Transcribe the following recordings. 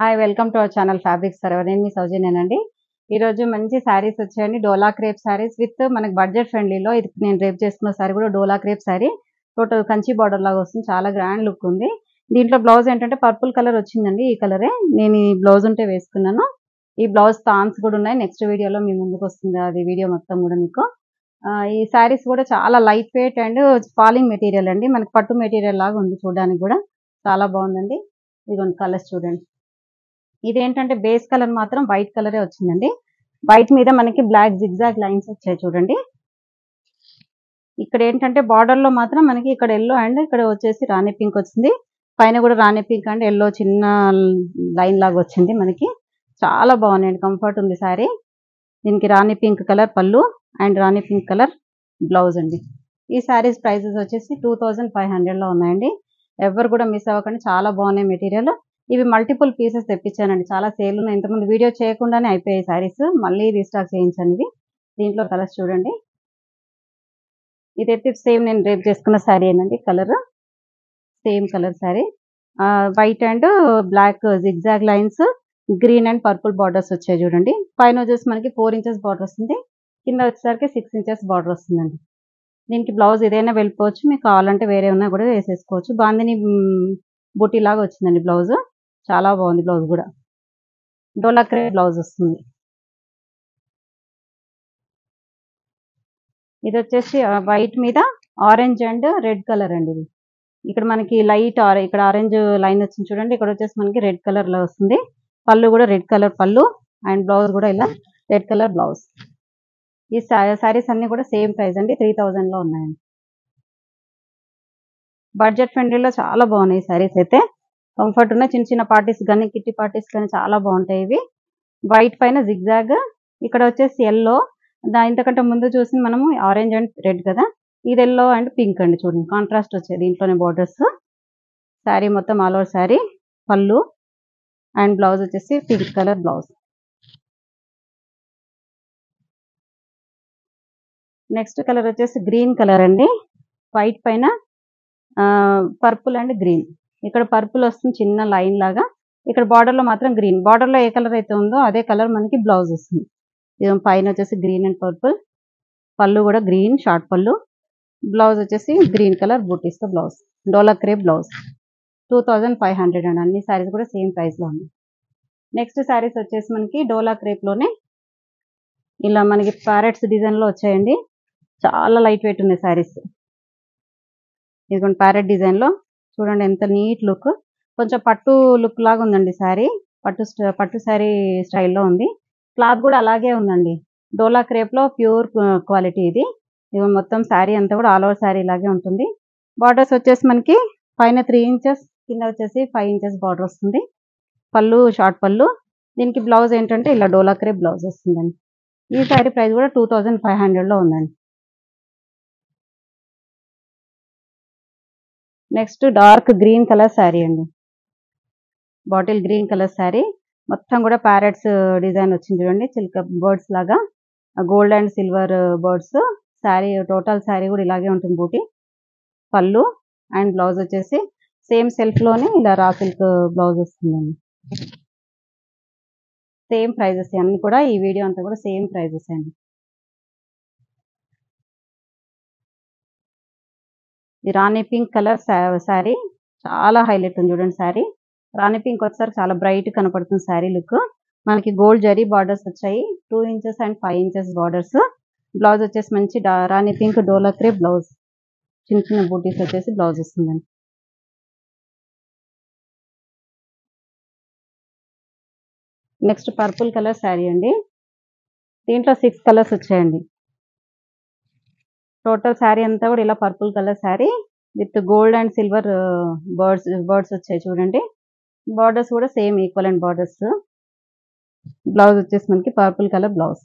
hi welcome to our channel fabric server నేను మీ సౌజన్యనండి ఈరోజు మంచి శారీస్ వచ్చాయండి డోలా క్రేప్ శారీస్ విత్ మనకి బడ్జెట్ ఫ్రెండ్లీలో ఇది నేను రేపు చేసుకున్న శారీ కూడా dola crepe sari total Kanchi border లాగా వస్తుంది చాలా గ్రాండ్ లుక్ ఉంది దీంట్లో బ్లౌజ్ ఏంటంటే పర్పుల్ కలర్ వచ్చిందండి ఈ కలరే నేను ఈ బ్లౌజ్ ఉంటే వేసుకున్నాను ఈ బ్లౌజ్ థాన్స్ కూడా ఉన్నాయి నెక్స్ట్ వీడియోలో మీ ముందుకు వస్తుంది అది వీడియో మొత్తం కూడా మీకు ఆ, ఈ శారీస్ కూడా చాలా lightweight and falling material అండి మనకి పట్టు మెటీరియల్ లాగా ఉంది చూడడానికి కూడా చాలా బాగుందండి ఇదిగోండి కలర్స్ చూడండి ఇదేంటంటే బేస్ కలర్ మాత్రం వైట్ కలరే వచ్చిందండి వైట్ మీద మనకి బ్లాక్ జిగ్జాగ్ లైన్స్ వచ్చాయి చూడండి ఇక్కడ ఏంటంటే border లో మాత్రం మనకి ఇక్కడ ఎల్లో అండ్ ఇక్కడ వచ్చేసి రాణి పింక్ వచ్చింది పైన కూడా రాణి పింక్ అండ్ ఎల్లో చిన్న లైన్ లాగా వచ్చింది మనకి చాలా బాగున్నాయండి కంఫర్ట్ ఉంది సారీ దీనికి రాణి పింక్ కలర్ పళ్ళు అండ్ రాణి పింక్ కలర్ బ్లౌజ్ అండి ఈ శారీస్ ప్రైజెస్ వచ్చేసి టూ థౌజండ్ ఫైవ్ హండ్రెడ్లో ఉన్నాయండి ఎవరు కూడా మిస్ అవ్వకండి చాలా బాగున్నాయి మెటీరియల్ ఇవి మల్టిపుల్ పీసెస్ తెప్పించానండి చాలా సేల్ ఉన్నాయి ఇంతకుముందు వీడియో చేయకుండానే అయిపోయాయి శారీస్ మళ్ళీ రీస్టాక్ చేయించాను ఇవి దీంట్లో కలర్స్ చూడండి ఇదైతే సేమ్ నేను రేపు చేసుకున్న శారీ ఏనండి colour same colour sari white and black zigzag lines green and purple borders వచ్చాయి చూడండి పైన వచ్చేసి మనకి ఫోర్ ఇంచెస్ బార్డర్ వస్తుంది కింద వచ్చేసరికి సిక్స్ ఇంచెస్ బార్డర్ వస్తుందండి దీనికి బ్లౌజ్ ఏదైనా వెళ్ళిపోవచ్చు మీకు కావాలంటే వేరే ఉన్నా కూడా వేసేసుకోవచ్చు బాందిని బుటీ లాగా వచ్చిందండి బ్లౌజ్ చాలా బాగుంది బ్లౌజ్ కూడా డోలా క్రే బ్లౌజ్ వస్తుంది ఇది వచ్చేసి వైట్ మీద ఆరెంజ్ అండ్ రెడ్ కలర్ అండి ఇది ఇక్కడ మనకి లైట్ ఇక్కడ ఆరెంజ్ లైన్ వచ్చింది చూడండి ఇక్కడ వచ్చేసి మనకి రెడ్ కలర్ లో వస్తుంది పళ్ళు కూడా రెడ్ కలర్ పళ్ళు అండ్ బ్లౌజ్ కూడా ఇలా రెడ్ కలర్ బ్లౌజ్ ఈ శారీస్ అన్ని కూడా సేమ్ ప్రైస్ అండి త్రీ లో ఉన్నాయండి బడ్జెట్ ఫ్రెండ్లీలో చాలా బాగున్నాయి శారీస్ అయితే కంఫర్ట్ ఉన్నాయి చిన్న చిన్న పార్టీస్ కానీ కిట్టి పార్టీస్ కానీ చాలా బాగుంటాయి ఇవి వైట్ పైన జిగ్జాగ్ ఇక్కడ వచ్చేసి ఎల్లో దా ఇంతకంటే ముందు చూసి మనము ఆరెంజ్ అండ్ రెడ్ కదా ఇది ఎల్లో అండ్ పింక్ అండి చూడండి కాంట్రాస్ట్ వచ్చాయి దీంట్లోనే బార్డర్స్ శారీ మొత్తం ఆల్ ఓవర్ శారీ పళ్ళు అండ్ బ్లౌజ్ వచ్చేసి pink colour blouse next colour వచ్చేసి గ్రీన్ కలర్ అండి వైట్ పైన పర్పుల్ అండ్ గ్రీన్ ఇక్కడ పర్పుల్ వస్తుంది చిన్న లైన్ లాగా ఇక్కడ border లో మాత్రం గ్రీన్ లో ఏ కలర్ అయితే ఉందో అదే కలర్ మనకి బ్లౌజ్ వస్తుంది ఇది పైన వచ్చేసి గ్రీన్ అండ్ పర్పుల్ పళ్ళు కూడా గ్రీన్ షార్ట్ పళ్ళు బ్లౌజ్ వచ్చేసి గ్రీన్ కలర్ బూటీస్తో blouse dola crepe blouse two thousand five hundred అండి అన్ని శారీస్ కూడా సేమ్ ప్రైస్లో ఉన్నాయి నెక్స్ట్ శారీస్ వచ్చేసి మనకి డోలా క్రేప్లోనే ఇలా మనకి ప్యారెట్స్ డిజైన్లో వచ్చాయండి చాలా లైట్ వెయిట్ ఉన్నాయి శారీస్ ఇదిగోండి ప్యారెట్ డిజైన్లో చూడండి ఎంత నీట్ లుక్ కొంచెం పట్టు లుక్ లాగా ఉందండి శారీ పట్టు స్ట- పట్టు శారీ స్టైల్లో ఉంది క్లాత్ కూడా అలాగే ఉందండి డోలా క్రేప్లో ప్యూర్ క్వాలిటీ ఇది ఇది మొత్తం శారీ అంతా కూడా ఆల్ ఓవర్ శారీ లాగే ఉంటుంది బార్డర్స్ వచ్చేసి మనకి పైన త్రీ ఇంచెస్ కింద వచ్చేసి ఫైవ్ ఇంచెస్ బార్డర్ వస్తుంది పళ్ళు షార్ట్ పళ్ళు దీనికి బ్లౌజ్ ఏంటంటే ఇలా డోలా క్రేప్ బ్లౌజ్ వస్తుందండి ఈ శారీ ప్రైస్ కూడా టూ థౌజండ్ ఫైవ్ హండ్రెడ్లో ఉందండి next dark green colour sari అండి బాటిల్ గ్రీన్ కలర్ శారీ మొత్తం కూడా ప్యారెట్స్ డిజైన్ వచ్చింది చూడండి చిలుక బర్డ్స్ లాగా gold and silver birds sari total sari కూడా ఇలాగే ఉంటుంది బూటీ పళ్ళు అండ్ బ్లౌజ్ వచ్చేసి సేమ్ సెల్ఫ్ లోనే ఇలా రా సిల్క్ బ్లౌజ్ వస్తుందండి సేమ్ ప్రైజెస్ అన్ని కూడా ఈ వీడియో అంతా కూడా సేమ్ ప్రైజెస్ అండి ఇది రాణి పింక్ కలర్ శారీ చాలా హైలైట్ ఉంది చూడండి శారీ రాణి పింక్ వచ్చేసరికి చాలా బ్రైట్ కనపడుతుంది శారీ లుక్ మనకి గోల్డ్ జరీ బార్డర్స్ వచ్చాయి two inches and five inches borders blouse వచ్చేసి మంచి డా- రాణి పింక్ డోలా క్రే బ్లౌజ్ చిన్న చిన్న బూటీస్ వచ్చేసి బ్లౌజ్ వస్తుందండి నెక్స్ట్ పర్పుల్ కలర్ శారీ అండి దీంట్లో సిక్స్ కలర్స్ వచ్చాయండి టోటల్ శారీ అంతా కూడా ఇలా purple colour sari with gold and silver birds birds వచ్చాయి చూడండి బార్డర్స్ కూడా same equal and borders blouse వచ్చేసి మనకి పర్పుల్ కలర్ బ్లౌజ్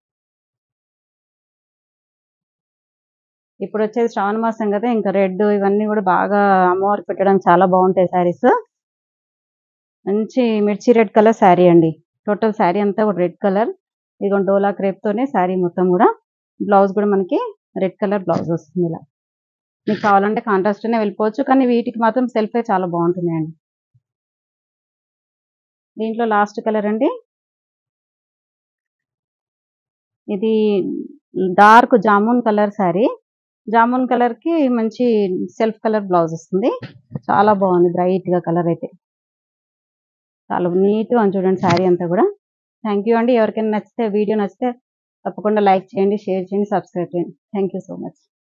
ఇప్పుడు వచ్చేది శ్రావణ మాసం కదా ఇంకా రెడ్ ఇవన్నీ కూడా బాగా అమ్మవారికి పెట్టడానికి చాలా బాగుంటాయి శారీస్ మంచి మిర్చి రెడ్ కలర్ శారీ అండి టోటల్ శారీ అంతా కూడా రెడ్ కలర్ ఇదిగో డోలా క్రేప్ తోనే శారీ మొత్తం కూడా బ్లౌజ్ కూడా మనకి రెడ్ కలర్ బ్లౌజ్ వస్తుంది ఇలా మీకు కావాలంటే కాంట్రాస్ట్ అనే వెళ్ళిపోవచ్చు కానీ వీటికి మాత్రం సెల్ఫే చాలా బాగుంటున్నాయండి దీంట్లో లాస్ట్ కలర్ అండి ఇది dark jamun colour sari jamun colour కి మంచి సెల్ఫ్ కలర్ బ్లౌజ్ వస్తుంది చాలా బాగుంది బ్రైట్ గా కలర్ అయితే చాలా నీట్ గా ఉంది చూడండి శారీ అంతా కూడా థ్యాంక్ యూ అండి ఎవరికైనా నచ్చితే వీడియో నచ్చితే తప్పకుండా లైక్ చేయండి షేర్ చేయండి సబ్స్క్రైబ్ చేయండి థ్యాంక్ యూ సో మచ్